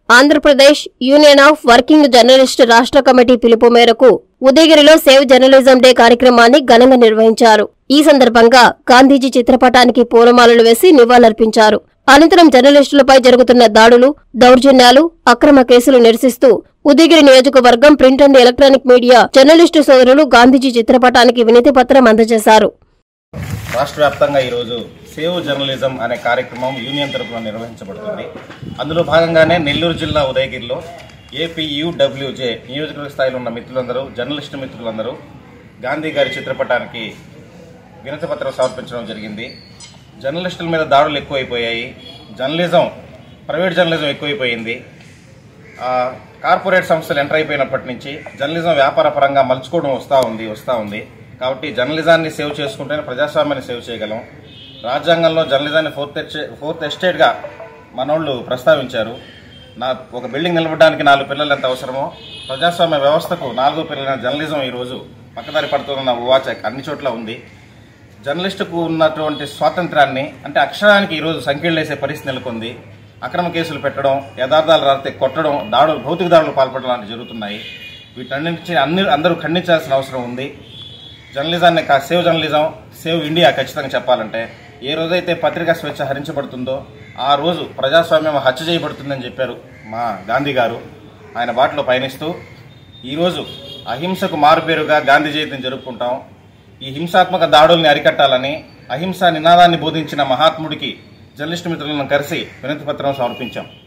Andhra Pradesh union of working journalist రాష్ట్ర committee పిలుపు మేరకు ఉదయగిరిలో సేవ్ జర్నలిజం డే కార్యక్రమాన్ని ఘనంగా నిర్వహించారు ఈ సందర్భంగా గాంధీజీ చిత్రపటానికి పూలమాలలు వేసి నివాళులర్పించారు అనంతరం జర్నలిస్టులపై జరుగుతున్న దాడులు దౌర్జన్యాలు అక్రమ కేసులు నిరసిస్తూ ఉదయగిరి నియోజకవర్గం print and electronic media journalist సోదరులు గాంధీజీ చిత్రపటానికి వినతి పత్రం అందజేశారు రాష్ట్ర వ్యాప్తంగా ఈరోజు సేవ్ జర్నలిజం అనే కార్యక్రమం యూనియన్ తరఫున నిర్వహించబడుతుంది అందులో భాగంగానే నెల్లూరు జిల్లా ఉదయగిరిలో ఏపీయూడబ్ల్యూజే నియోజకవర్గ స్థాయిలో ఉన్న మిత్రులందరూ జర్నలిస్టు మిత్రులందరూ గాంధీ గారి చిత్రపటానికి వినతి పత్రం సమర్పించడం జరిగింది జర్నలిస్టుల మీద దాడులు ఎక్కువైపోయాయి జర్నలిజం ప్రైవేట్ జర్నలిజం ఎక్కువైపోయింది ఆ, కార్పొరేట్ సంస్థలు ఎంటర్ అయిపోయినప్పటి నుంచి జర్నలిజం వ్యాపార పరంగా మలుచుకోవడం వస్తూ ఉంది వస్తూ ఉంది కాబట్టి జర్నలిజాన్ని సేవ్ చేసుకుంటేనే ప్రజాస్వామ్యాన్ని సేవ్ చేయగలం రాజ్యాంగంలో జర్నలిజాన్ని ఫోర్త్ ఎస్టే- ఫోర్త్ ఎస్టేట్గా మనోళ్ళు ప్రస్తావించారు నా ఒక బిల్డింగ్ నిలబడడానికి నాలుగు పిల్లలు ఎంత అవసరమో ప్రజాస్వామ్య వ్యవస్థకు నాలుగో పిల్లలైన జర్నలిజం ఈరోజు పక్కదారి పడుతున్న వాచ్ అన్ని చోట్ల ఉంది జర్నలిస్టుకు ఉన్నటువంటి స్వాతంత్రాన్ని అంటే అక్షరానికి ఈరోజు సంఖ్యలేసే పరిస్థితి నెలకొంది అక్రమ కేసులు పెట్టడం యథార్థాలు రాస్తే కొట్టడం దాడులు భౌతిక దాడులు పాల్పడడం లాంటివి జరుగుతున్నాయి వీటన్నింటి అన్ని అందరూ ఖండించాల్సిన అవసరం ఉంది జర్నలిజాన్ని కా- సేవ్ జర్నలిజం సేవ్ ఇండియా ఖచ్చితంగా చెప్పాలంటే ఏ రోజైతే పత్రికా స్వేచ్ఛ హరించబడుతుందో ఆ రోజు ప్రజాస్వామ్యం హత్య చేయబడుతుందని చెప్పారు మా గాంధీ గారు ఆయన బాటలో పయనిస్తూ ఈరోజు అహింసకు మారుపేరుగా గాంధీ జయంతిని జరుపుకుంటాం ఈ హింసాత్మక దాడుల్ని అరికట్టాలని అహింస నినాదాన్ని బోధించిన మహాత్ముడికి జర్నలిస్టు మిత్రులను కలిసి వినతి పత్రం సమర్పించాం